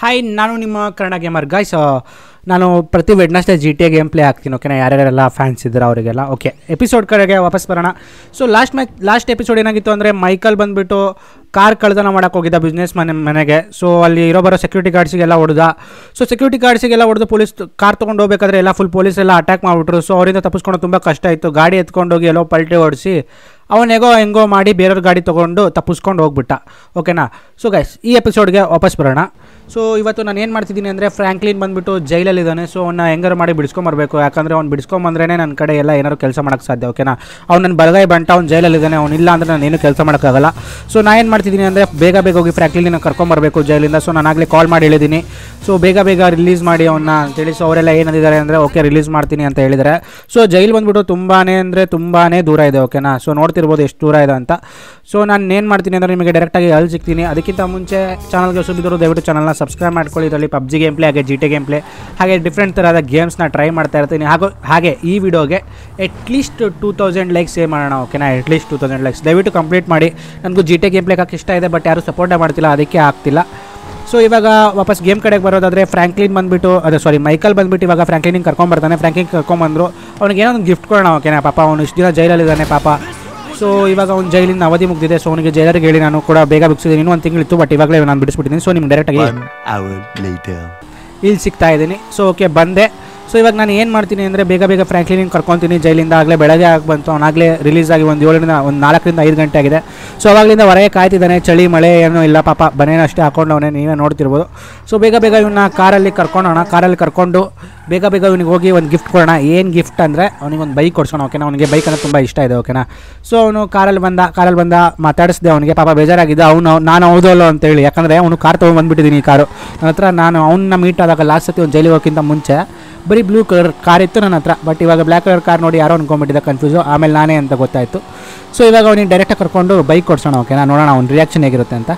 Hi ನಾನು ನಿಮ್ಮ Kannada gamer guys ನಾನು ಪ್ರತಿ Wednesday G T A game play ಆಗ್ತೀನಿ ಓಕೆನಾ ಯಾರ್ಯಾರೆಲ್ಲ ಫ್ಯಾನ್ಸ್ ಇದ್ದಾರೆ ಅವರಿಗೆಲ್ಲ ಓಕೆ ಎಪಿಸೋಡ್ ಕಡೆಗೆ ವಾಪಸ್ ಬರೋಣ so last match last episode ಏನಾಗಿತ್ತು ಅಂದರೆ ಮೈಕಲ್ ಬಂದುಬಿಟ್ಟು ಕಾರ್ ಕಳ್ತನ ಮಾಡೋಕೆ ಹೋಗಿದ್ದ ಬಿಸ್ನೆಸ್ ಮನೆ ಮನೆಗೆ ಸೊ ಅಲ್ಲಿ ಇರೋ ಬರೋ ಸೆಕ್ಯೂರಿಟಿ ಗಾರ್ಡ್ಸಿಗೆಲ್ಲ ಹೊಡೆದ ಸೊ ಸೆಕ್ಯೂರಿಟಿ ಗಾರ್ಡ್ಸಿಗೆಲ್ಲ ಹೊಡೆದು ಪೊಲೀಸ್ ಕಾರ್ ತೊಗೊಂಡು ಹೋಗ್ಬೇಕಾದ್ರೆ ಎಲ್ಲ ಫುಲ್ ಪೊಲೀಸ್ ಎಲ್ಲ ಅಟ್ಯಾಕ್ ಮಾಡಿಬಿಟ್ರು ಸೊ ಅವರಿಂದ ತಪ್ಪಿಸ್ಕೊಂಡು ತುಂಬ ಕಷ್ಟ ಇತ್ತು ಗಾಡಿ ಎತ್ಕೊಂಡು ಹೋಗಿ ಎಲ್ಲೋ ಪಲ್ಟಿ ಓಡಿಸಿ ಅವನೇಗೋ ಹೆಂಗೋ ಮಾಡಿ ಬೇರೆಯವ್ರ ಗಾಡಿ ತೊಗೊಂಡು ತಪ್ಪಿಸ್ಕೊಂಡು ಹೋಗ್ಬಿಟ್ಟ ಓಕೆನಾ ಸೊ ಗೈಸ್ ಈ ಎಪಿಸೋಡ್ಗೆ ವಾಪಸ್ ಬರೋಣ ಸೊ ಇವತ್ತು ನಾನು ಏನು ಮಾಡ್ತಿದ್ದೀನಿ ಅಂದರೆ ಫ್ರ್ಯಾಂಕ್ಲಿನ್ ಬಂದುಬಿಟ್ಟು ಜೈಲಲ್ಲಿದ್ದಾನೆ ಸೊ ಅವನ್ನ ಹೆಂಗಾರು ಮಾಡಿ ಬಿಡಿಸ್ಕೊಂಬರ್ಬೇಕು ಯಾಕಂದರೆ ಅವ್ನು ಬಿಡಿಸ್ಕೊಂಬಂದ್ರೇ ನನ್ನ ಕಡೆ ಎಲ್ಲ ಏನಾರು ಕೆಲಸ ಮಾಡೋಕ್ಕೆ ಸಾಧ್ಯ ಓಕೆನಾ ಅವ್ನು ನನ್ನ ಬಲಗೈ ಬಂಟ ಅವ್ನು ಜೈಲಲ್ಲಿದ್ದಾನೆ ಅವ್ನು ಇಲ್ಲ ಅಂದರೆ ನಾನು ಏನು ಕೆಲಸ ಮಾಡೋಕ್ಕಾಗಲ್ಲ ಸೊ ನಾನು ಏನು ಮಾಡ್ತಿದ್ದೀನಿ ಅಂದರೆ ಬೇಗ ಬೇಗ ಹೋಗಿ ಫ್ರ್ಯಾಂಕ್ಲಿನ ಕರ್ಕೊಂಬರ್ಬೇಕು ಜೈಲಿಂದ ಸೊ ನಾನು ಆಗಲೇ ಕಾಲ್ ಮಾಡಿ ಹೇಳಿದ್ದೀನಿ ಸೊ ಬೇಗ ಬೇಗ ರಿಲೀಸ್ ಮಾಡಿ ಅವನ್ನ ಅಂತೇಳಿ ಸೊ ಅವರೆಲ್ಲ ಏನಂದಿದ್ದಾರೆ ಅಂದರೆ ಓಕೆ ರಿಲೀಸ್ ಮಾಡ್ತೀನಿ ಅಂತ ಹೇಳಿದ್ದಾರೆ ಸೊ ಜೈಲ್ ಬಂದ್ಬಿಟ್ಟು ತುಂಬಾ ಅಂದರೆ ತುಂಬಾ ದೂರ ಇದೆ ಓಕೆನಾ ಸೊ ನೋಡ್ತಿರ್ಬೋದು ಎಷ್ಟು ದೂರ ಇದೆ ಅಂತ ಸೊ ನಾನು ಏನು ಮಾಡ್ತೀನಿ ಅಂದರೆ ನಿಮಗೆ ಡೈರೆಕ್ಟಾಗಿ ಅಲ್ಲಿ ಸಿಗ್ತೀನಿ ಅದಕ್ಕಿಂತ ಮುಂಚೆ ಚಾನಲ್ಗೆ ಸುಬಿದ್ರು ದಯವಿಟ್ಟು ಚಾನಲ್ನ ಸಬ್ಸ್ಕ್ರೈಬ್ ಮಾಡ್ಕೊಳ್ಳಿ ಇದರಲ್ಲಿ ಪಬ್ಜಿ ಗೇಮ್ ಪ್ಲೇ ಹಾಗೆ ಜಿ ಟಿ ಗೇಮ್ ಪ್ಲೇ ಹಾಗೆ ಡಿಫ್ರೆಂಟ್ ಥರದ ಗೇಮ್ಸ್ನ ಟ್ರೈ ಮಾಡ್ತಾ ಇರ್ತೀನಿ ಹಾಗೂ ಹಾಗೆ ಈ ವಿಡಿಯೋಗೆ at least two thousand likes save ಮಾಡೋಣ ಓಕೆನಾ ಅಟ್ಲೀಸ್ಟ್ ಟೂ ತೌಸಂಡ್ ಲೈಕ್ಸ್ ದಯವಿಟ್ಟು ಕಂಪ್ಲೀಟ್ ಮಾಡಿ ನನಗೂ ಜಿ ಟಿ ಗೇಮ್ ಪ್ಲೇ ಹಾಕಿ ಇಷ್ಟ ಇದೆ ಬಟ್ ಯಾರು ಸಪೋರ್ಟೇ ಮಾಡ್ತಿಲ್ಲ ಅದಕ್ಕೆ ಆಗ್ತಿಲ್ಲ ಸೊ ಇವಾಗ ವಾಪಸ್ ಗೇಮ್ ಕಡೆಗೆ ಬರೋದಾದರೆ ಫ್ರ್ಯಾಂಕ್ಲಿನ್ ಬಂದುಬಿಟ್ಟು ಅದೇ ಸಾರಿ ಮೈಕಲ್ ಬಂದುಬಿಟ್ಟು ಇವಾಗ ಫ್ರ್ಯಾಂಕ್ಲಿನಿಗೆ ಕರ್ಕೊಂಬರ್ತಾನೆ ಫ್ರ್ಯಾಂಕ್ಲಿನ್ ಕರ್ಕೊಂಬಂದರು ಅವ್ನಿಗೆ ಏನೋ ಒಂದು ಗಿಫ್ಟ್ ಕೊಡೋಣ ಓಕೆನಾ ಪಾಪ ಅವನು ಇಷ್ಟು ದಿನ ಜೈಲಲ್ಲಿದ್ದಾನೆ ಪಾಪ ಸೊ ಇವಾಗ ಅವ್ನು ಜೈಲಿಂದ ಅವಧಿ ಮುಗಿದಿದೆ ಸೊ ಅವನಿಗೆ ಜೈಲರಿಗೆ ಹೇಳಿ ನಾನು ಕೂಡ ಬೇಗ ಬಿಡಿಸಿದ್ದೀನಿ ಇನ್ನೂ ಒಂದು ತಿಂಗಳಿತ್ತು ಬಟ್ ಇವಾಗಲೇ ನಾನು ಬಿಡಿಸ್ಬಿಟ್ಟಿದ್ದೀನಿ ಸೊ ನಿಮ್ಗೆ ಡೈರೆಕ್ಟಾಗಿ One hour later. ಇಲ್ಲಿ ಸಿಗ್ತಾ ಇದ್ದೀನಿ ಸೊ ಓಕೆ ಬಂದೆ ಸೊ ಇವಾಗ ನಾನು ಏನು ಮಾಡ್ತೀನಿ ಅಂದರೆ ಬೇಗ ಬೇಗ ಫ್ರ್ಯಾಂಕ್ಲಿನಿಂಗ್ ಕರ್ಕೊತೀನಿ ಜೈಲಿಂದ ಆಗಲೇ ಬೆಳಗ್ಗೆ ಆಗಿ ಬಂತು ಅವನಾಗಲೇ ರಿಲೀಸ್ ಆಗಿ ಒಂದು ಏಳರಿಂದ ಒಂದು ನಾಲ್ಕರಿಂದ ಐದು ಗಂಟೆ ಆಗಿದೆ ಸೊ ಅವಾಗಲಿಂದ ಹೊರಗೆ ಕಾಯ್ತಿದ್ದಾನೆ ಚಳಿ ಮಳೆ ಏನೂ ಇಲ್ಲ ಪಾಪ ಬನೇನ ಅಷ್ಟೇ ಹಾಕೊಂಡವನೇ ನೀವೇ ನೋಡ್ತಿರ್ಬೋದು ಸೊ ಬೇಗ ಬೇಗ ಇವನ್ನ ಕಾರಲ್ಲಿ ಕರ್ಕೊಂಡೋಣ ಕಾರಲ್ಲಿ ಕರ್ಕೊಂಡು ಬೇಗ ಬೇಗ ಇವನಿಗೆ ಹೋಗಿ ಒಂದು ಗಿಫ್ಟ್ ಕೊಡೋಣ ಏನು ಗಿಫ್ಟ್ ಅಂದರೆ ಅವನಿಗೆ ಒಂದು ಬೈಕ್ ಕೊಡ್ಸೋಣ ಓಕೆನಾ ಅವನಿಗೆ ಬೈಕ್ ಅಂದರೆ ತುಂಬ ಇಷ್ಟ ಇದೆ ಓಕೆನಾ ಸೊ ಅವನು ಕಾರಲ್ಲಿ ಬಂದ ಕಾರಲ್ಲಿ ಬಂದ ಮಾತಾಡಿಸಿದೆ ಅವನಿಗೆ ಪಾಪ ಬೇಜಾರಾಗಿದೆ ಅವನು ನಾನು ಹೌದು ಅಲ್ಲೋ ಅಂತೇಳಿ ಯಾಕಂದರೆ ಅವನು ಕಾರ್ ತೊಗೊಂಡ್ಬಂದ್ಬಿಟ್ಟಿದ್ದೀನಿ ಈ ಕಾರು ನನ್ನ ಹತ್ರ ನಾನು ಅವನ್ನ ಮೀಟ್ ಆದಾಗ ಲಾಸ್ಟ್ ಸತಿ ಒಂದು ಜೈಲಿಗೆ ಹೋಗೋಕ್ಕಿಂತ ಮುಂಚೆ ಬರೀ ಬ್ಲೂ ಕಲರ್ ಕಾರ್ ಇತ್ತು ನನ್ನ ಹತ್ರ ಬಟ್ ಇವಾಗ ಬ್ಲ್ಯಾಕ್ ಕಲರ್ ಕಾರ್ ನೋಡಿ ಯಾರೋ ಅನ್ಕೊಂಬಿಟ್ಟಿದ್ದೆ ಕನ್ಫ್ಯೂಸು ಆಮೇಲೆ ನಾನೇ ಅಂತ ಗೊತ್ತಾಯಿತು ಸೊ ಇವಾಗ ಅವನಿಗೆ ಡೈರೆಕ್ಟಾಗಿ ಕರ್ಕೊಂಡು ಬೈಕ್ ಕೊಡ್ಸೋಣ ಓಕೆನಾ ನೋಡೋಣ ಅವ್ನ ರಿಯಾಕ್ಷನ್ ಹೇಗಿರುತ್ತೆ ಅಂತ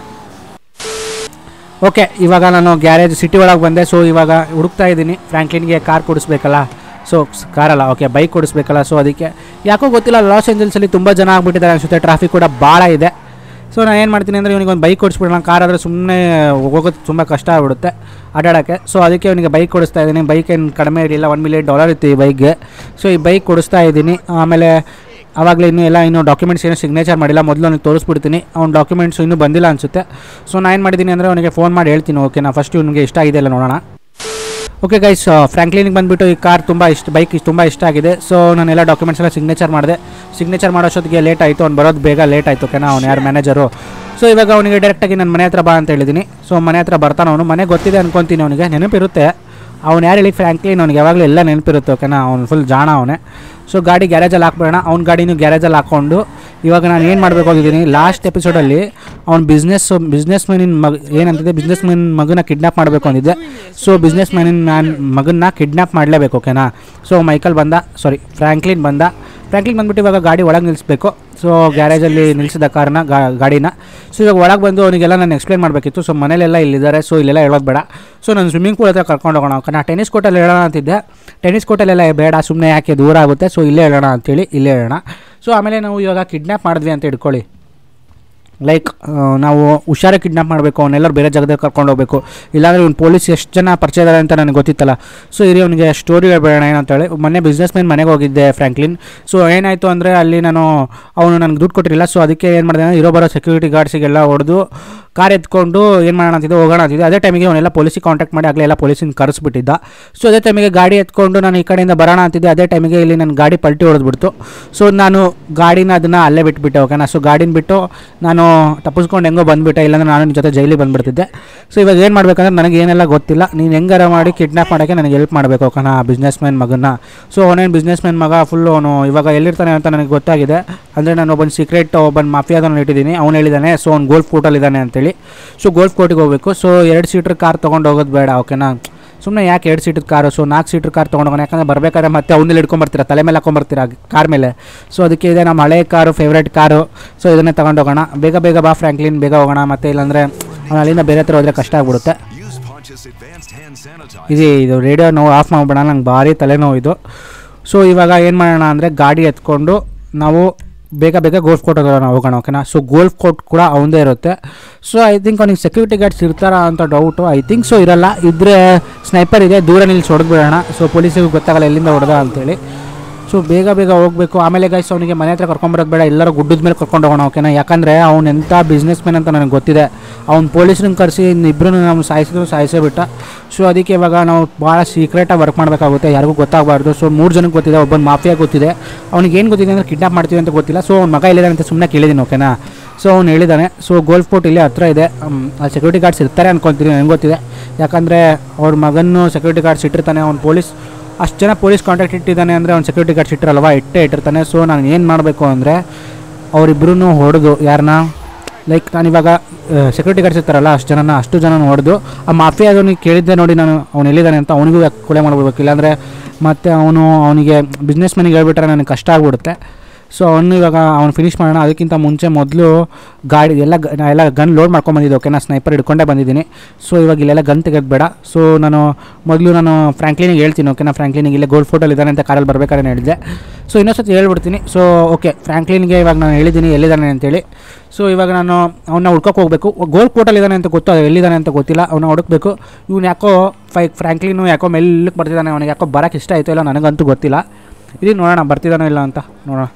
ಓಕೆ ಇವಾಗ ನಾನು ಗ್ಯಾರೇಜ್ ಸಿಟಿ ಒಳಗೆ ಬಂದೆ ಸೊ ಇವಾಗ ಹುಡುಕ್ತಾ ಇದ್ದೀನಿ ಫ್ರ್ಯಾಂಕ್ಲಿನ್ಗೆ ಕಾರ್ ಕೊಡಿಸ್ಬೇಕಲ್ಲ ಸೊ ಕಾರಲ್ಲ ಓಕೆ ಬೈಕ್ ಕೊಡಿಸ್ಬೇಕಲ್ಲ ಸೊ ಅದಕ್ಕೆ ಯಾಕೋ ಗೊತ್ತಿಲ್ಲ ಲಾಸ್ ಏಂಜಲ್ಸಲ್ಲಿ ತುಂಬ ಜನ ಆಗ್ಬಿಟ್ಟಿದ್ದಾರೆ ಅನಿಸುತ್ತೆ ಟ್ರಾಫಿಕ್ ಕೂಡ ಭಾಳ ಇದೆ ಸೊ ನಾನು ಏನು ಮಾಡ್ತೀನಿ ಅಂದರೆ ಇವನಿಗೆ ಒಂದು ಬೈಕ್ ಕೊಡಿಸ್ಬಿಡೋಣ ಕಾರ್ ಆದರೆ ಸುಮ್ಮನೆ ಹೋಗೋದು ತುಂಬ ಕಷ್ಟ ಆಗ್ಬಿಡುತ್ತೆ ಅಡ್ಡಾಡೋಕ್ಕೆ ಸೊ ಅದಕ್ಕೆ ಅವನಿಗೆ ಬೈಕ್ ಕೊಡಿಸ್ತಾ ಇದ್ದೀನಿ ಬೈಕ್ ಏನು ಕಡಿಮೆ ಇರಲಿಲ್ಲ ಒನ್ ಮಿಲಿಯನ್ ಡಾಲರ್ ಇತ್ತು ಈ ಬೈಕ್ಗೆ ಸೊ ಈ ಬೈಕ್ ಕೊಡಿಸ್ತಾ ಇದ್ದೀನಿ ಆಮೇಲೆ ಆವಾಗಲೇ ಇನ್ನೂ ಎಲ್ಲ ಇನ್ನೂ ಡಾಕ್ಯುಮೆಂಟ್ಸ್ ಏನೂ ಸಿಗ್ನೇಚರ್ ಮಾಡಿಲ್ಲ ಮೊದಲು ಅವನಿಗೆ ತೋರಿಸ್ಬಿಡ್ತೀನಿ ಅವ್ನ ಡಾಕ್ಯುಮೆಂಟ್ಸ್ ಇನ್ನೂ ಬಂದಿಲ್ಲ ಅನಿಸುತ್ತೆ ಸೊ ನಾನು ಏನು ಮಾಡಿದ್ದೀನಿ ಅಂದರೆ ಅವನಿಗೆ ಫೋನ್ ಮಾಡಿ ಹೇಳ್ತೀನಿ ಓಕೆ ನಾ ಫಸ್ಟ್ ಇವನಿಗೆ ಇಷ್ಟ ಆಗಿದೆ ಇಲ್ಲ ನೋಡೋಣ ಓಕೆ ಗೈಸ್ ಫ್ರ್ಯಾಂಕ್ಲಿನಿಗೆ ಬಂದುಬಿಟ್ಟು ಈ ಕಾರ್ ತುಂಬ ಇಷ್ಟ ಬೈಕ್ ತುಂಬ ಇಷ್ಟ ಆಗಿದೆ ಸೊ ನಾನೆಲ್ಲ ಡಾಕ್ಯುಮೆಂಟ್ಸ್ ಎಲ್ಲ ಸಿಗ್ನೇಚರ್ ಮಾಡಿದೆ ಸಿಗ್ನೇಚರ್ ಮಾಡೋಷ್ಟೊತ್ತಿಗೆ ಲೇಟ್ ಆಯಿತು ಅವ್ನು ಬರೋದು ಬೇಗ ಲೇಟ್ ಆಯಿತು ಓಕೆನಾ ಅವ್ನು ಯಾರು ಮ್ಯಾನೇಜರು ಸೊ ಇವಾಗ ಅವನಿಗೆ ಡೈರೆಕ್ಟಾಗಿ ನನ್ನ ಮನೆ ಹತ್ರ ಬಾ ಅಂತ ಹೇಳಿದ್ದೀನಿ ಸೊ ಮನೆ ಹತ್ರ ಬರ್ತಾನೆ ಅವನು ಮನೆ ಗೊತ್ತಿದೆ ಅನ್ಕೊತೀನಿ ಅವನಿಗೆ ನೆನಪಿರುತ್ತೆ ಅವ್ನು ಯಾರು ಹೇಳಿ ಫ್ರ್ಯಾಂಕ್ಲಿನ್ ಅವ್ನಿಗೆ ಯಾವಾಗಲೂ ಎಲ್ಲ ನೆನಪಿರುತ್ತೆ ಓಕೆನಾ ಅವ್ನು ಫುಲ್ ಜಾಣ ಅವನೇ ಸೊ ಗಾಡಿ ಗ್ಯಾರೇಜಲ್ಲಿ ಹಾಕ್ಬೇಡ ಅವ್ನ ಗಾಡಿನೂ ಗ್ಯಾರೇಜಲ್ಲಿ ಹಾಕ್ಕೊಂಡು ಇವಾಗ ನಾನು ಏನು ಮಾಡಬೇಕು ಹೋಗಿದ್ದೀನಿ ಲಾಸ್ಟ್ ಎಪಿಸೋಡಲ್ಲಿ ಅವ್ನ ಬಿಸ್ನೆಸ್ ಬಿಸ್ನೆಸ್ ಮ್ಯಾನಿನ ಮಗ ಏನಂತಿದೆ ಬಿಸ್ನೆಸ್ ಮ್ಯಾನ್ ಮಗನ ಕಿಡ್ನಾಪ್ ಮಾಡಬೇಕು ಅಂದಿದ್ದೆ ಸೊ ಬಿಸ್ನೆಸ್ ಮ್ಯಾನಿನ ಮ್ಯಾನ್ ಮಗನ್ನ ಕಿಡ್ನಾಪ್ ಮಾಡಲೇಬೇಕು ಓಕೆನಾ ಸೊ ಮೈಕಲ್ ಬಂದ ಸಾರಿ ಫ್ರ್ಯಾಂಕ್ಲಿನ್ ಬಂದ ಫ್ರ್ಯಾಂಕ್ಲಿನ್ ಬಂದ್ಬಿಟ್ಟು ಇವಾಗ ಗಾಡಿ ಒಳಗೆ ನಿಲ್ಲಿಸ್ಬೇಕು ಸೊ ಗ್ಯಾರೇಜಲ್ಲಿ ನಿಲ್ಲಿಸಿದ ಕಾರ್ನ ಗಾಡಿನ ಸೊ ಇವಾಗ ಒಳಗೆ ಬಂದು ಅವನಿಗೆಲ್ಲ ನಾನು ಎಕ್ಸ್ಪ್ಲೇನ್ ಮಾಡಬೇಕಿತ್ತು ಸೊ ಮನೇಲೆಲ್ಲ ಇಲ್ಲಿದ್ದಾರೆ ಸೊ ಇಲ್ಲೆಲ್ಲ ಹೇಳೋದು ಬೇಡ ಸೊ ನಾನು ಸ್ವಿಮ್ಮಿಂಗ್ ಪೂಲ್ ಹತ್ರ ಕರ್ಕೊಂಡು ಹೋಗೋಣ ನಾ ಟೆನ್ನಿಸ್ ಕೋರ್ಟಲ್ಲಿ ಹೇಳೋಣ ಅಂತಿದ್ದೆ ಟೆನ್ನಿಸ್ ಕೋರ್ಟಲ್ಲೆಲ್ಲ ಬೇಡ ಸುಮ್ಮನೆ ಯಾಕೆ ದೂರ ಆಗುತ್ತೆ ಸೊ ಇಲ್ಲೇ ಹೇಳೋಣ ಅಂತೇಳಿ ಇಲ್ಲೇ ಹೇಳೋಣ ಸೊ ಆಮೇಲೆ ನಾವು ಇವಾಗ ಕಿಡ್ನಾಪ್ ಮಾಡಿದ್ವಿ ಅಂತ ಇಟ್ಕೊಳ್ಳಿ ಲೈಕ್ ನಾವು ಹುಷಾರಾಗಿ ಕಿಡ್ನಾಪ್ ಮಾಡಬೇಕು ಅವನ್ನೆಲ್ಲರೂ ಬೇರೆ ಜಾಗದಲ್ಲಿ ಕರ್ಕೊಂಡು ಹೋಗಬೇಕು ಇಲ್ಲಾಂದರೆ ಇವ್ನು ಪೊಲೀಸ್ ಎಷ್ಟು ಜನ ಪರಿಚಯ ಇದ್ದಾರೆ ಅಂತ ನನಗೆ ಗೊತ್ತಿತ್ತಲ್ಲ ಸೊ ಇರಿ ಅವನಿಗೆ ಸ್ಟೋರಿ ಹೇಳ್ಬೇಡ ಏನಂತೇಳಿ ಮೊನ್ನೆ ಬಿಸ್ನೆಸ್ ಮ್ಯಾನ್ ಮನೆಗೆ ಹೋಗಿದ್ದೆ ಫ್ರ್ಯಾಂಕ್ಲಿನ್ ಸೊ ಏನಾಯಿತು ಅಂದರೆ ಅಲ್ಲಿ ನಾನು ಅವನು ನನಗೆ ದುಡ್ಡು ಕೊಟ್ಟಿರಲಿಲ್ಲ ಸೊ ಅದಕ್ಕೆ ಏನು ಮಾಡಿದೆ ಅಂದರೆ ಇರೋ ಬರೋ ಸೆಕ್ಯೂರಿಟಿ ಗಾರ್ಡ್ಸಿಗೆಲ್ಲ ಹೊಡೆದು ಕಾರ್ ಎತ್ಕೊಂಡು ಏನು ಮಾಡೋಣ ಅಂತಿದ್ದೆ ಹೋಗೋಣ ಅಂತಿದ್ದೆ ಅದೇ ಟೈಮಿಗೆ ಅವನ್ನೆಲ್ಲ ಪೊಲೀಸಿಗೆ ಕಾಂಟ್ಯಾಕ್ಟ್ ಮಾಡಿ ಆಗಲೇ ಎಲ್ಲ ಪೊಲೀಸಿನ ಕರೆಸ್ಬಿಟ್ಟಿದ್ದ ಸೊ ಅದೇ ಟೈಮಿಗೆ ಗಾಡಿ ಎತ್ಕೊಂಡು ನಾನು ಈ ಕಡೆಯಿಂದ ಬರೋಣ ಅಂತಿದ್ದೆ ಅದೇ ಟೈಮಿಗೆ ಇಲ್ಲಿ ನನ್ನ ಗಾಡಿ ಪಲ್ಟಿ ಹೊಡೆದ್ಬಿಡ್ತು ಸೊ ನಾನು ಗಾಡಿನ ಅದನ್ನು ಅಲ್ಲೇ ಬಿಟ್ಬಿಟ್ಟೆ ಓಕೆನಾ ಸೊ ಗಾಡಿನ ಬಿಟ್ಟು ನಾನು ತಪ್ಪಿಸ್ಕೊಂಡು ಹೆಂಗೋ ಬಂದುಬಿಟ್ಟೆ ಇಲ್ಲಾಂದ್ರೆ ನಾನು ನಿನ್ನ ಜೊತೆ ಜೈಲಿಗೆ ಬಂದುಬಿಡ್ತಿದ್ದೆ ಸೊ ಇವಾಗ ಏನು ಮಾಡ್ಬೇಕಂದ್ರೆ ನನಗೆ ಏನೆಲ್ಲ ಗೊತ್ತಿಲ್ಲ ನೀನು ಹೆಂಗಾರ ಮಾಡಿ ಕಿಡ್ನಾಪ್ ಮಾಡೋಕ್ಕೆ ನನಗೆ ಹೆಲ್ಪ್ ಮಾಡಬೇಕು ಓಕೆನಾ ಬಿಸ್ನೆಸ್ ಮ್ಯಾನ್ ಮಗನ ಸೊ ಅವನೇನು ಬಿಸ್ನೆಸ್ ಮ್ಯಾನ್ ಮಗ ಫುಲ್ಲು ಅವನು ಇವಾಗ ಎಲ್ಲಿರ್ತಾನೆ ಅಂತ ನನಗೆ ಗೊತ್ತಾಗಿದೆ ಅಂದರೆ ನಾನು ಒಬ್ಬನ ಸೀಕ್ರೆಟ್ ಒಬ್ಬನ ಮಾಫಿಯಾದನ್ನು ಇಟ್ಟಿದ್ದೀನಿ ಅವ್ನು ಹೇಳಿದ್ದಾನೆ ಸೊ ಅವ್ನು ಗೋಲ್ಫ್ ಕೋರ್ಟಲ್ಲಿದ್ದಾನೆ ಅಂತೇಳಿ ಸೊ ಗೋಲ್ಫ್ ಕೋರ್ಟಿಗೆ ಹೋಗಬೇಕು ಸೊ ಎರಡು ಸೀಟ್ರ್ ಕಾರ್ ತೊಗೊಂಡು ಹೋಗೋದು ಬೇಡ ಓಕೆನಾ ಸುಮ್ಮನೆ ಯಾಕೆ ಎರಡು ಸೀಟರ್ ಕಾರು ಸೊ ನಾಲ್ಕು ಸೀಟರ್ ಕಾರ್ ತೊಗೊಂಡು ಹೋಗೋಣ ಯಾಕಂದರೆ ಬರಬೇಕಾದ್ರೆ ಮತ್ತೆ ಅವನ್ನೆಲ್ಲ ಇಟ್ಕೊಂಬರ್ತೀರಾ ತಲೆ ಮೇಲೆ ಹಾಕೊಂಬರ್ತೀರಾ ಕಾರ್ ಮೇಲೆ ಸೊ ಅದಕ್ಕೆ ಇದೆ ನಮ್ಮ ಹಳೆ ಕಾರು ಫೇವ್ರೇಟ್ ಕಾರು ಸೊ ಇದನ್ನೇ ತೊಗೊಂಡು ಹೋಗೋಣ ಬೇಗ ಬೇಗ ಬಾ ಫ್ರ್ಯಾಂಕ್ಲಿನ್ ಬೇಗ ಹೋಗೋಣ ಮತ್ತೆ ಇಲ್ಲಾಂದರೆ ಅವ್ನು ಅಲ್ಲಿಂದ ಬೇರೆ ಹತ್ರ ಹೋದರೆ ಕಷ್ಟ ಆಗ್ಬಿಡುತ್ತೆ Use Pontius Advanced Hand Sanitizer. ಇದು ಇದು ರೇಡಿಯೋ ನೋವು ಆಫ್ ಮಾಡಿಬಿಡೋಣ ನಂಗೆ ಭಾರಿ ತಲೆನೋವು ಇದು ಸೊ ಇವಾಗ ಏನು ಮಾಡೋಣ ಅಂದರೆ ಗಾಡಿ ಎತ್ಕೊಂಡು ನಾವು ಬೇಗ ಬೇಗ ಗೋಲ್ಫ್ ಕೋರ್ಟ್ ಹತ್ರ ಹೋಗೋಣ ಓಕೆನಾ ಸೊ ಗೋಲ್ಫ್ ಕೋರ್ಟ್ ಕೂಡ ಅವಂದೇ ಇರುತ್ತೆ ಸೊ ಐ ಥಿಂಕ್ ಅವ್ನಿಗೆ ಸೆಕ್ಯೂರಿಟಿ ಗಾರ್ಡ್ಸ್ ಇರ್ತಾರಾ ಅಂತ ಡೌಟು ಐ ಥಿಂಕ್ ಸೊ ಇರಲ್ಲ ಇದ್ದರೆ ಸ್ನೈಪರ್ ಇದೆ ದೂರ ನಿಲ್ಲಿಸಿ ಹೊಡೆದ್ಬಿಡೋಣ ಸೊ ಪೊಲೀಸಿಗೆ ಗೊತ್ತಾಗಲ್ಲ ಎಲ್ಲಿಂದ ಹೊಡೆದ ಅಂತೇಳಿ ಸೊ ಬೇಗ ಬೇಗ ಹೋಗಬೇಕು ಆಮೇಲೆ ಗೈಸ್ ಅವನಿಗೆ ಮನೆ ಹತ್ರ ಕರ್ಕೊಂಬರೋದು ಬೇಡ ಎಲ್ಲರೂ ಗುಡ್ಡದ ಮೇಲೆ ಕರ್ಕೊಂಡು ಹೋಗೋಣ ಓಕೆನಾ ಯಾಕಂದರೆ ಅವ್ನು ಎಂಥ ಬಿಸ್ನೆಸ್ ಮ್ಯಾನ್ ಅಂತ ನನಗೆ ಗೊತ್ತಿದೆ ಅವ್ನು ಪೊಲೀಸ್ರನ್ನ ಕರೆಸಿ ಇಬ್ಬರು ನಾವು ಸಾಯಿಸಿದ್ರು ಸಾಯಿಸೇ ಬಿಟ್ಟ ಸೊ ಅದಕ್ಕೆ ಇವಾಗ ನಾವು ಭಾಳ ಸೀಕ್ರೆಟಾಗಿ ವರ್ಕ್ ಮಾಡಬೇಕಾಗುತ್ತೆ ಯಾರಿಗೂ ಗೊತ್ತಾಗಬಾರ್ದು ಸೊ ಮೂರು ಜನಕ್ಕೆ ಗೊತ್ತಿದೆ ಒಬ್ಬನ ಮಾಫಿಯಾ ಗೊತ್ತಿದೆ ಅವ್ನಿಗೆ ಏನು ಗೊತ್ತಿದೆ ಅಂದರೆ ಕಿಡ್ನಾಪ್ ಮಾಡ್ತೀವಿ ಅಂತ ಗೊತ್ತಿಲ್ಲ ಸೊ ಅವ್ನ ಮಗ ಇಲ್ಲಿದ್ದಾನೆ ಅಂತ ಸುಮ್ಮನೆ ಕೇಳಿದ್ದೀನಿ ಓಕೆನಾ ಸೊ ಅವ್ನು ಹೇಳಿದ್ದಾನೆ ಸೊ ಗೋಲ್ಫ್ ಕೋರ್ಟ್ ಇಲ್ಲೇ ಹತ್ರ ಇದೆ ಅಲ್ಲಿ ಸೆಕ್ಯೂರಿಟಿ ಗಾರ್ಡ್ಸ್ ಇರ್ತಾರೆ ಅನ್ಕೊತೀನಿ ನನಗೆ ಗೊತ್ತಿದೆ ಯಾಕಂದರೆ ಅವ್ರ ಮಗನ್ನು ಸೆಕ್ಯೂರಿಟಿ ಗಾರ್ಡ್ಸ್ ಇಟ್ಟಿರ್ತಾನೆ ಅವ್ನು ಪೊಲೀಸ್ ಅಷ್ಟು ಜನ ಪೊಲೀಸ್ ಕಾಂಟ್ಯಾಕ್ಟ್ ಇಟ್ಟಿದ್ದಾನೆ ಅಂದರೆ ಅವ್ನು ಸೆಕ್ಯೂರಿಟಿ ಗಾರ್ಡ್ಸ್ ಇಟ್ಟಿರಲ್ವ ಇಟ್ಟೇ ಇಟ್ಟಿರ್ತಾನೆ ಸೊ ನಾನು ಏನು ಮಾಡಬೇಕು ಅಂದರೆ ಅವರಿಬ್ಬರೂ ಹೊಡೆದು ಯಾರನ್ನ ಲೈಕ್ ನಾನಿವಾಗ ಸೆಕ್ಯೂರಿಟಿ ಗಾರ್ಡ್ಸ್ ಇರ್ತಾರಲ್ಲ ಅಷ್ಟು ಜನನ ಅಷ್ಟು ಜನ ಹೊಡೆದು ಆ ಮಾಫಿಯಾ ಅದನ್ನು ಕೇಳಿದ್ದೆ ನೋಡಿ ನಾನು ಅವ್ನು ಎಲ್ಲಿದ್ದಾನೆ ಅಂತ ಅವನಿಗೂ ಕೊಲೆ ಮಾಡ್ಬಿಡ್ಬೇಕು ಇಲ್ಲಾಂದರೆ ಮತ್ತೆ ಅವನು ಅವನಿಗೆ ಬಿಸ್ನೆಸ್ ಮ್ಯಾನಿಗೆ ಹೇಳ್ಬಿಟ್ರೆ ನನಗೆ ಕಷ್ಟ ಆಗ್ಬಿಡುತ್ತೆ ಸೊ ಅವನು ಇವಾಗ ಅವ್ನು ಫಿನಿಶ್ ಮಾಡೋಣ ಅದಕ್ಕಿಂತ ಮುಂಚೆ ಮೊದಲು ಗಾಡಿ ಎಲ್ಲ ಗ- ನಾ ಎಲ್ಲ ಗನ್ ಲೋಡ್ ಮಾಡ್ಕೊಂಬಂದಿದ್ದೆ ಓಕೆ ನಾನು ಸ್ನೈಪರ್ ಹಿಡ್ಕೊಂಡೇ ಬಂದಿದ್ದೀನಿ ಸೊ ಇವಾಗ ಇಲ್ಲೆಲ್ಲ ಗನ್ ತೆಗೆದು ಬೇಡ ಸೊ ನಾನು ಮೊದಲು ನಾನು ಫ್ರ್ಯಾಂಕ್ಲಿನಿಗೆ ಹೇಳ್ತೀನಿ ಓಕೆ ನಾನು ಫ್ರ್ಯಾಂಕ್ಲಿನಿಗೆ ಇಲ್ಲೇ ಗೋಲ್ಡ್ ಫೋಟೋಲ್ ಇದ್ದಾನೆ ಅಂತ ಕಾರಲ್ಲಿ ಬರ್ಬೇಕಾದ್ರೆ ಹೇಳಿದ್ದೆ ಸೊ ಇನ್ನೊಂದ್ಸತಿ ಹೇಳ್ಬಿಡ್ತೀನಿ ಸೊ ಓಕೆ ಫ್ರ್ಯಾಂಕ್ಲಿನ್ಗೆ ಇವಾಗ ನಾನು ಹೇಳಿದ್ದೀನಿ ಎಲ್ಲಿದ್ದಾನೆ ಅಂತೇಳಿ ಸೊ ಇವಾಗ ನಾನು ಅವನ್ನ ಹುಡ್ಕೋಕೆ ಹೋಗಬೇಕು ಗೋಲ್ಡ್ ಕೋಟಲ್ ಇದ್ದಾನೆ ಅಂತ ಗೊತ್ತು ಅದು ಎಲ್ಲಿದ್ದಾನೆ ಅಂತ ಗೊತ್ತಿಲ್ಲ ಅವನ್ನ ಹುಡುಕ್ಬೇಕು ಇವ್ನು ಯಾಕೋ ಫೈ ಫ್ರ್ಯಾಂಕ್ಲಿನು ಯಾಕೋ ಮೆಲ್ಲಕ್ಕೆ ಬರ್ತಿದ್ದಾನೆ ಅವನಿಗೆ ಯಾಕೋ ಬರೋಕ್ಕೆ ಇಷ್ಟ ಆಯಿತು ಇಲ್ಲ ನನಗಂತೂ ಗೊತ್ತಿಲ್ಲ ಇದು ನೋಡೋಣ ಬರ್ತಿದ್ದಾನೋ ಇಲ್ಲ ಅಂತ ನೋಡೋಣ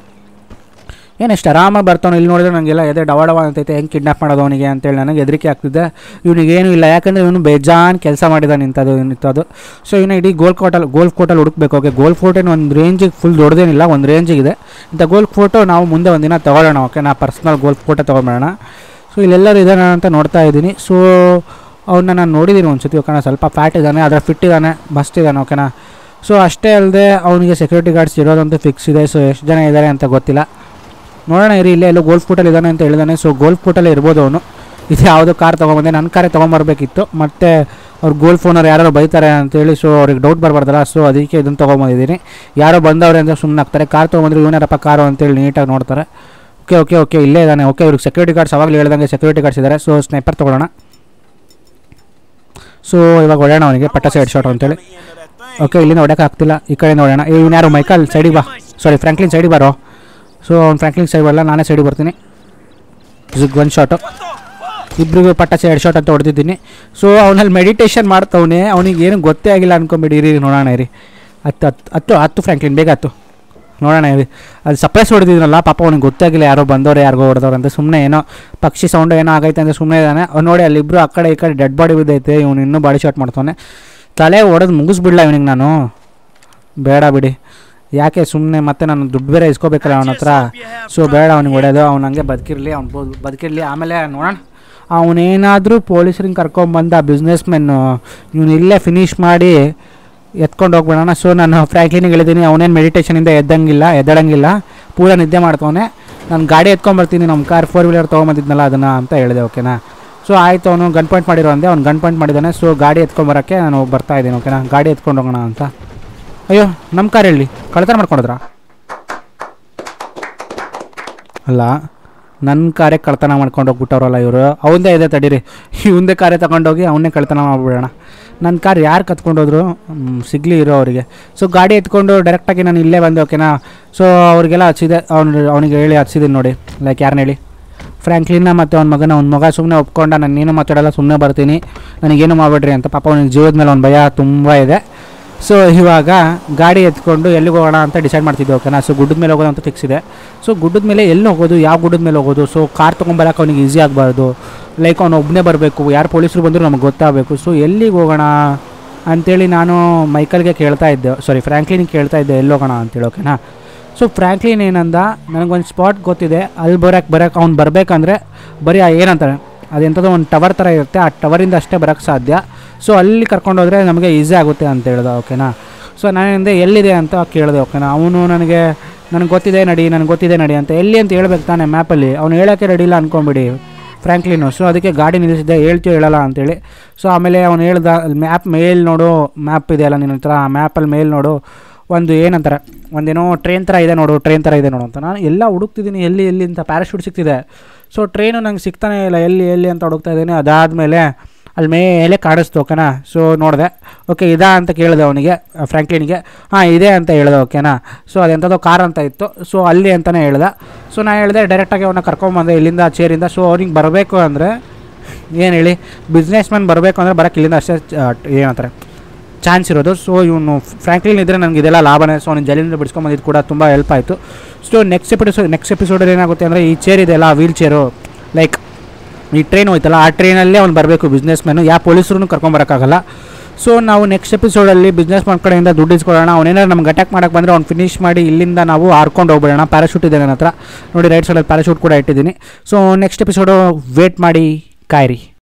ಏನು ಎಷ್ಟು ಆರಾಮಾಗಿ ಬರ್ತಾನೆ ಇಲ್ಲಿ ನೋಡಿದ್ರೆ ನನಗೆಲ್ಲ ಎದೆ ಡವ ಡವ ಅಂತೈತೆ ಹೆಂಗೆ ಕಿಡ್ನಾಪ್ ಮಾಡೋದು ಅವನಿಗೆ ಅಂತೇಳಿ ನನಗೆ ಹೆದರಿಕೆ ಆಗ್ತಿದೆ ಇವನಿಗೇನು ಇಲ್ಲ ಯಾಕಂದರೆ ಇವನು ಬೇಜಾನ್ ಕೆಲಸ ಮಾಡಿದ್ದಾನೆ ಇಂಥದ್ದು ಇಂಥದ್ದು ಸೊ ಇವನು ಇಡೀ ಗೋಲ್ ಕೋಟಲ್ಲಿ ಗೋಲ್ಫ್ ಕೋಟಲ್ಲಿ ಹುಡುಕ್ಬೇಕು ಓಕೆ ಗೋಲ್ಫ್ ಫೋಟೋ ಏನು ಒಂದು ರೇಂಜಿಗೆ ಫುಲ್ ದೊಡ್ಡದೇನಿಲ್ಲ ಒಂದು ರೇಂಜಿಗಿದೆ ಇಂಥ ಗೋಲ್ಫ್ ಫೋಟೋ ನಾವು ಮುಂದೆ ಒಂದಿನ ತೊಗೊಳ್ಳೋಣ ಓಕೆ ನಾ ಪರ್ಸ್ನಲ್ ಗೋಲ್ಫ್ ಫೋಟೋ ತೊಗೊಂಬೇಡ ಸೊ ಇಲ್ಲೆಲ್ಲರೂ ಇದ್ದಾನೆ ಅಂತ ನೋಡ್ತಾ ಇದ್ದೀನಿ ಸೊ ಅವನ್ನ ನಾನು ನೋಡಿದ್ದೀನಿ ಒಂದು ಸತಿ ಓಕೆನಾ ಸ್ವಲ್ಪ ಫ್ಯಾಟ್ ಇದ್ದಾನೆ ಅದರ ಫಿಟ್ ಇದ್ದಾನೆ ಮಸ್ತ್ ಇದ್ದಾನೆ ಓಕೆನಾ ಸೊ ಅಷ್ಟೇ ಅಲ್ಲದೆ ಅವನಿಗೆ ಸೆಕ್ಯೂರಿಟಿ ಗಾರ್ಡ್ಸ್ ಇರೋದಂತೂ ಫಿಕ್ಸ್ ಇದೆ ಸೊ ಎಷ್ಟು ಜನ ಇದ್ದಾರೆ ಅಂತ ಗೊತ್ತಿಲ್ಲ ನೋಡೋಣ ಇರಿ ಇಲ್ಲೇ ಎಲ್ಲೋ ಗೋಲ್ಫ್ ಫೋಟಲ್ಲಿ ಇದ್ದಾನೆ ಅಂತ ಹೇಳಿದಾನೆ ಸೊ ಗೋಲ್ಫ್ ಫೋಟಲ್ಲೇ ಇರ್ಬೋದು ಅವನು ಇದು ಯಾವುದೋ ಕಾರ್ ತೊಗೊಂಬಂದೆ ನನ್ನ ಕಾರೇ ತೊಗೊಂಬರ್ಬೇಕಿತ್ತು ಮತ್ತು ಅವ್ರು ಗೋಲ್ಫ್ ಓನರ್ ಯಾರು ಬೈತಾರೆ ಅಂತೇಳಿ ಸೊ ಅವ್ರಿಗೆ ಡೌಟ್ ಬರಬಾರ್ದಲ್ಲ ಸೊ ಅದಕ್ಕೆ ಇದನ್ನು ತೊಗೊಂಬಂದಿದ್ದೀನಿ ಯಾರೋ ಬಂದವ್ರೆ ಅಂತ ಸುಮ್ಮನೆ ಆಗ್ತಾರೆ ಕಾರ್ ತೊಗೊಂಬಂದ್ರೆ ಇವನಾರಪ್ಪ ಕಾರು ಅಂತೇಳಿ ನೀಟಾಗಿ ನೋಡ್ತಾರೆ ಓಕೆ ಓಕೆ ಓಕೆ ಇಲ್ಲೇ ಇದ್ದಾನೆ ಓಕೆ ಇವ್ರಿಗೆ ಸೆಕ್ಯೂರಿಟಿ ಗಾರ್ಡ್ಸ್ ಅವಾಗಲೇ ಹೇಳ್ದಂಗೆ ಸೆಕ್ಯೂರಿಟಿ ಗಾರ್ಡ್ಸ್ ಇದ್ದಾರೆ ಸೊ ಸ್ನೈಪರ್ ತೊಗೊಳ್ಳೋಣ ಸೊ ಇವಾಗ ಹೊಡೆಯೋಣ ಅವನಿಗೆ ಪಟ್ಟ ಸೈಡ್ ಶಾಟ್ ಅಂತೇಳಿ ಓಕೆ ಇಲ್ಲಿಂದ ಹೊಡೆಯೋಕೆ ಆಗ್ತಿಲ್ಲ ಈ ಕಡೆಯಿಂದ ಹೊಡೆಯೋಣ ಇವ್ನು ಯಾರು ಮೈಕಲ್ ಸೈಡಿಗೆ ಬಾ ಸಾರಿ ಫ್ರ್ಯಾಂಕ್ಲಿನ್ ಸೈಡಿಗೆ ಬಾರೋ ಸೊ ಅವ್ನು ಫ್ರ್ಯಾಂಕ್ಲಿನ್ ಸೈಡ್ ಬರಲ್ಲ ನಾನೇ ಸೈಡಿಗೆ ಬರ್ತೀನಿ ಜಿಗ್ ಒನ್ ಶಾಟು ಇಬ್ರಿಗೂ ಪಟ್ಟಾಚೆ ಎರಡು ಶಾಟ್ ಅಂತ ಹೊಡೆದಿದ್ದೀನಿ ಸೊ ಅವನಲ್ಲಿ ಮೆಡಿಟೇಷನ್ ಮಾಡ್ತವನೆ ಅವನಿಗೆ ಏನು ಗೊತ್ತೇ ಆಗಿಲ್ಲ ಅನ್ಕೊಂಬಿಡಿ ಇರಿ ಇರಿ, ನೋಡೋಣ ಇರಿ ಹತ್ತು ಹತ್ತು ಹತ್ತು ಹತ್ತು ಫ್ರ್ಯಾಂಕ್ಲಿನ್ ಬೇಗ ಹತ್ತು ನೋಡೋಣ ಇರಿ ಅದು ಸಪ್ರೆಸ್ ಹೊಡೆದಿದ್ರಲ್ಲ ಪಾಪ ಅವ್ನಿಗೆ ಗೊತ್ತಾಗಿಲ್ಲ ಯಾರೋ ಬಂದವ್ರೆ ಯಾರಿಗೋ ಹೊಡೆದವ್ರು ಅಂತ ಸುಮ್ಮನೆ ಏನೋ ಪಕ್ಷಿ ಸೌಂಡ್ ಏನೋ ಆಗೈತೆ ಅಂತ ಸುಮ್ಮನೆ ಇದ್ದಾನೆ ಅವ್ನು ನೋಡಿ ಅಲ್ಲಿ ಇಬ್ಬರು ಆ ಕಡೆ ಈ ಕಡೆ ಡೆಡ್ ಬಾಡಿ ಬಿದ್ದೈತೆ ಇವನು ಇನ್ನೂ ಬಾಡಿ ಶಾಟ್ ಮಾಡ್ತಾನೆ ತಲೆ ಹೊಡೆದು ಮುಗಿಸ್ಬಿಡ್ಲ ಇವನಿಗೆ ನಾನು ಬೇಡ ಬಿಡಿ ಯಾಕೆ ಸುಮ್ಮನೆ ಮತ್ತೆ ನಾನು ದುಡ್ಡು ಬೇರೆ ಇಸ್ಕೋಬೇಕಲ್ಲ ಅವನ ಹತ್ರ ಸೊ ಬೇಡ ಅವ್ನಿಗೆ ಹೊಡೆಯೋದು ಅವ್ನು ಹಂಗೆ ಬದುಕಿರಲಿ ಅವ್ನು ಬದುಕಿರಲಿ ಆಮೇಲೆ ನೋಡೋಣ ಅವನೇನಾದರೂ ಪೊಲೀಸ್ರಿಗೆ ಕರ್ಕೊಂಬಂದ ಬಿಸ್ನೆಸ್ ಮೆನ್ನು ಇವನು ಇಲ್ಲೇ ಫಿನಿಶ್ ಮಾಡಿ ಎತ್ಕೊಂಡು ಹೋಗ್ಬಿಡೋಣ ಸೊ ನಾನು ಫ್ರ್ಯಾಂಕ್ಲಿನಿಗೆ ಹೇಳಿದ್ದೀನಿ ಅವನೇನು ಮೆಡಿಟೇಷನಿಂದ ಎದ್ದಂಗಿಲ್ಲ ಎದ್ದಳಂಗಿಲ್ಲ ಪೂರ ನಿದ್ದೆ ಮಾಡ್ತವನೆ ನಾನು ಗಾಡಿ ಎತ್ಕೊಂಬರ್ತೀನಿ ನಮ್ಮ ಕಾರ್ ಫೋರ್ ವೀಲರ್ ತೊಗೊಂಬಂದಿದ್ನಲ್ಲ ಅದನ್ನು ಅಂತ ಹೇಳಿದೆ ಓಕೆನಾ ಸೊ ಆಯಿತು ಅವನು ಗನ್ ಪಾಯಿಂಟ್ ಮಾಡಿರೋ ಅಂದೆ ಅವ್ನು ಗನ್ ಪಾಯಿಂಟ್ ಮಾಡಿದ್ದಾನೆ ಸೊ ಗಾಡಿ ಎತ್ಕೊಂಬರೋಕ್ಕೆ ನಾನು ಬರ್ತಾ ಇದ್ದೀನಿ ಓಕೆನಾ ಗಾಡಿ ಎತ್ಕೊಂಡು ಹೋಗೋಣ ಅಂತ ಅಯ್ಯೋ ನಮ್ಮ ಕಾರ್ ಹೇಳಿ ಕಳ್ತನ ಮಾಡ್ಕೊಂಡ್ರಾ ಅಲ್ಲ ನನ್ನ ಕಾರೇ ಕಳ್ತನ ಮಾಡ್ಕೊಂಡು ಹೋಗ್ಬಿಟ್ಟವ್ರಲ್ಲ ಇವರು ಅವಂದೇ ಇದೆ ತಡೀರಿ ಇವಂದೇ ಕಾರೇ ತಗೊಂಡೋಗಿ ಅವನ್ನೇ ಕಳ್ತನ ಮಾಡ್ಬಿಡೋಣ ನನ್ನ ಕಾರ್ ಯಾರು ಕತ್ಕೊಂಡೋದ್ರು ಮ್, ಸಿಗ್ಲಿ ಇರೋ ಅವರಿಗೆ ಸೊ ಗಾಡಿ ಎತ್ಕೊಂಡು ಡೈರೆಕ್ಟಾಗಿ ನಾನು ಇಲ್ಲೇ ಬಂದೆ ಓಕೆನಾ ಸೊ ಅವ್ರಿಗೆಲ್ಲ ಹಚ್ಚಿದೆ ಅವ್ನು ಅವನಿಗೆ ಹೇಳಿ ಹಚ್ಚಿದ್ದೀನಿ ನೋಡಿ ಲೈಕ್ ಯಾರನ್ನ ಹೇಳಿ ಫ್ರ್ಯಾಂಕ್ಲಿನ್ನ ಮತ್ತು ಅವ್ನ ಮಗನ ಅವ್ನ ಮಗ ಸುಮ್ಮನೆ ಒಪ್ಕೊಂಡ ನಾನು ನೀನು ಮಾತಾಡಲ್ಲ ಸುಮ್ಮನೆ ಬರ್ತೀನಿ ನನಗೇನು ಮಾಡಬೇಡ್ರಿ ಅಂತ ಪಾಪ ಅವನಿಗೆ ಜೀವದ ಮೇಲೆ ಅವ್ನ ಭಯ ತುಂಬ ಇದೆ ಸೊ ಇವಾಗ ಗಾಡಿ ಎತ್ಕೊಂಡು ಎಲ್ಲಿಗೆ ಹೋಗೋಣ ಅಂತ ಡಿಸೈಡ್ ಮಾಡ್ತಿದ್ದೆ ಓಕೆನಾ ಸೊ ಗುಡ್ಡದ ಮೇಲೆ ಹೋಗೋದು ಅಂತ ಫಿಕ್ಸ್ ಇದೆ ಸೊ ಗುಡ್ಡದ ಮೇಲೆ ಎಲ್ಲಿ ಹೋಗೋದು ಯಾವ ಗುಡ್ಡದ ಮೇಲೆ ಹೋಗೋದು ಸೊ ಕಾರ್ ತೊಗೊಂಬರಕ್ಕೆ ಅವ್ನಿಗೆ ಈಸಿ ಆಗಬಾರ್ದು ಲೈಕ್ ಅವ್ನು ಒಬ್ಬನೇ ಬರಬೇಕು ಯಾರು ಪೊಲೀಸರು ಬಂದರೂ ನಮಗೆ ಗೊತ್ತಾಗಬೇಕು ಸೊ ಎಲ್ಲಿಗೆ ಹೋಗೋಣ ಅಂತೇಳಿ ನಾನು ಮೈಕಲ್ಗೆ ಕೇಳ್ತಾ ಇದ್ದೆ ಸಾರಿ ಫ್ರ್ಯಾಂಕ್ಲಿನಿಗೆ ಕೇಳ್ತಾ ಇದ್ದೆ ಎಲ್ಲಿ ಹೋಗೋಣ ಅಂತೇಳಿ ಓಕೆನಾ ಸೊ ಫ್ರ್ಯಾಂಕ್ಲಿನ್ ಏನಂದ ನನಗೊಂದು ಸ್ಪಾಟ್ ಗೊತ್ತಿದೆ ಅಲ್ಲಿ ಬರೋಕ್ಕೆ ಬರೋಕ್ಕೆ ಅವ್ನು ಬರಬೇಕಂದ್ರೆ ಬರೀ ಆ ಏನಂತಾರೆ ಅದೆಂಥದ್ದು ಒಂದು ಟವರ್ ಥರ ಇರುತ್ತೆ ಆ ಟವರಿಂದ ಅಷ್ಟೇ ಬರೋಕ್ಕೆ ಸಾಧ್ಯ ಸೊ ಅಲ್ಲಿ ಕರ್ಕೊಂಡೋದ್ರೆ ನಮಗೆ ಈಸಿ ಆಗುತ್ತೆ ಅಂತ ಹೇಳ್ದ ಓಕೆನಾ ಸೊ ನಾನಿಂದೆ ಎಲ್ಲಿದೆ ಅಂತ ಕೇಳಿದೆ ಓಕೆನಾ ಅವನು ನನಗೆ ನನಗೆ ಗೊತ್ತಿದೆ ನಡಿ ನನಗೆ ಗೊತ್ತಿದೆ ನಡಿ ಅಂತ ಎಲ್ಲಿ ಅಂತ ಹೇಳ್ಬೇಕು ತಾನೆ ಮ್ಯಾಪಲ್ಲಿ ಅವ್ನು ಹೇಳೋಕ್ಕೆ ರೆಡಿ ಇಲ್ಲ ಅಂದ್ಕೊಂಬಿಡಿ ಫ್ರ್ಯಾಂಕ್ಲಿನು ಸೊ ಅದಕ್ಕೆ ಗಾಡಿ ನಿಲ್ಲಿಸಿದ್ದೆ ಹೇಳ್ತೀವಿ ಹೇಳಲ್ಲ ಅಂತೇಳಿ ಸೊ ಆಮೇಲೆ ಅವ್ನು ಹೇಳ್ದ ಮ್ಯಾಪ್ ಮೇಲ್ ನೋಡು ಮ್ಯಾಪ್ ಇದೆಯಲ್ಲ ನಿನ್ನ ಹತ್ರ ಆ ಮ್ಯಾಪಲ್ಲಿ ಮೇಲ್ ನೋಡು ಒಂದು ಏನಂತಾರೆ ಒಂದೇನೋ ಟ್ರೈನ್ ಥರ ಇದೆ ನೋಡು ಟ್ರೈನ್ ಥರ ಇದೆ ನೋಡು ಅಂತ ನಾನು ಎಲ್ಲ ಹುಡುಕ್ತಿದ್ದೀನಿ ಎಲ್ಲಿ ಎಲ್ಲಿ ಅಂತ ಪ್ಯಾರಾಶೂಟ್ ಸಿಗ್ತಿದೆ ಸೊ ಟ್ರೈನು ನಂಗೆ ಸಿಗ್ತಾನೆ ಇಲ್ಲ ಎಲ್ಲಿ ಎಲ್ಲಿ ಅಂತ ಹುಡುಕ್ತಾ ಇದ್ದೀನಿ ಅದಾದಮೇಲೆ ಅಲ್ಲಿ ಮೇಲೆ ಕಾಣಿಸ್ತು ಓಕೆನಾ ಸೊ ನೋಡಿದೆ ಓಕೆ ಇದಾ ಅಂತ ಕೇಳಿದೆ ಅವನಿಗೆ ಫ್ರ್ಯಾಂಕ್ಲಿನ್ಗೆ ಹಾಂ ಇದೆ ಅಂತ ಹೇಳಿದೆ ಓಕೆನಾ ಸೊ ಅದೆಂಥದ್ದು ಕಾರ್ ಅಂತ ಇತ್ತು ಸೊ ಅಲ್ಲಿ ಅಂತಲೇ ಹೇಳ್ದೆ ಸೊ ನಾನು ಹೇಳಿದೆ ಡೈರೆಕ್ಟಾಗಿ ಅವನ್ನ ಕರ್ಕೊಂಬಂದೆ ಇಲ್ಲಿಂದ ಚೇರಿಂದ ಸೊ ಅವ್ನಿಗೆ ಬರಬೇಕು ಅಂದರೆ ಏನು ಹೇಳಿ ಬಿಸ್ನೆಸ್ ಮ್ಯಾನ್ ಬರಬೇಕು ಅಂದರೆ ಬರೋಕ್ಕೆ ಇಲ್ಲಿಂದ ಅಷ್ಟೇ ಚ- ಏನಂತಾರೆ ಚಾನ್ಸ್ ಇರೋದು ಸೊ ಇವನು ಫ್ರ್ಯಾಂಕ್ಲಿನ್ ಇದ್ದರೆ ನನಗೆ ಇದೆಲ್ಲ ಲಾಭನೇ ಸೊ ಅವ್ನು ಜೈಲಿಂದ ಬಿಡಿಸ್ಕೊಂಬಂದಿದ್ದು ಕೂಡ ತುಂಬ ಹೆಲ್ಪ್ ಆಯಿತು ಸೊ ನೆಕ್ಸ್ಟ್ ಎಪಿಸೋಡ್ ನೆಕ್ಸ್ಟ್ ಎಪಿಸೋಡಲ್ಲಿ ಏನಾಗುತ್ತೆ ಅಂದರೆ ಈ ಚೇರ್ ಇದೆಯಲ್ಲ ವೀಲ್ ಚೇರು ಲೈಕ್ ಈ ಟ್ರೈನ್ ಹೋಯ್ತಲ್ಲ ಆ ಟ್ರೈನಲ್ಲೇ ಅವ್ನು ಬರಬೇಕು ಬಿಸ್ನೆಸ್ ಮ್ಯಾನು ಯಾವ ಪೊಲೀಸರು ಕರ್ಕೊಂಬರೋಕ್ಕಾಗಲ್ಲ ಸೊ ನಾವು ನೆಕ್ಸ್ಟ್ ಎಪಿಸೋಡಲ್ಲಿ ಬಿಸ್ನೆಸ್ ಮ್ಯಾನ್ ಕಡೆಯಿಂದ ದುಡ್ಡು ಇಸ್ಕೊಳ್ಳೋಣ ಅವನೇನಾದ್ರು ನಮ್ಗೆ ಅಟ್ಯಾಕ್ ಮಾಡೋಕ್ಕೆ ಬಂದರೆ ಅವ್ನು ಫಿನಿಶ್ ಮಾಡಿ ಇಲ್ಲಿಂದ ನಾವು ಹಾರ್ಕೊಂಡು ಹೋಗ್ಬಿಡೋಣ ಪ್ಯಾರಾಶೂಟ್ ಇದೆ ನನ್ನ ಹತ್ರ ನೋಡಿ ರೈಟ್ ಸೈಡಲ್ಲಿ ಪ್ಯಾರಾಶೂಟ್ ಕೂಡ ಇಟ್ಟಿದ್ದೀನಿ ಸೊ ನೆಕ್ಸ್ಟ್ ಎಪಿಸೋಡು ವೇಟ್ ಮಾಡಿ ಕಾಯಿರಿ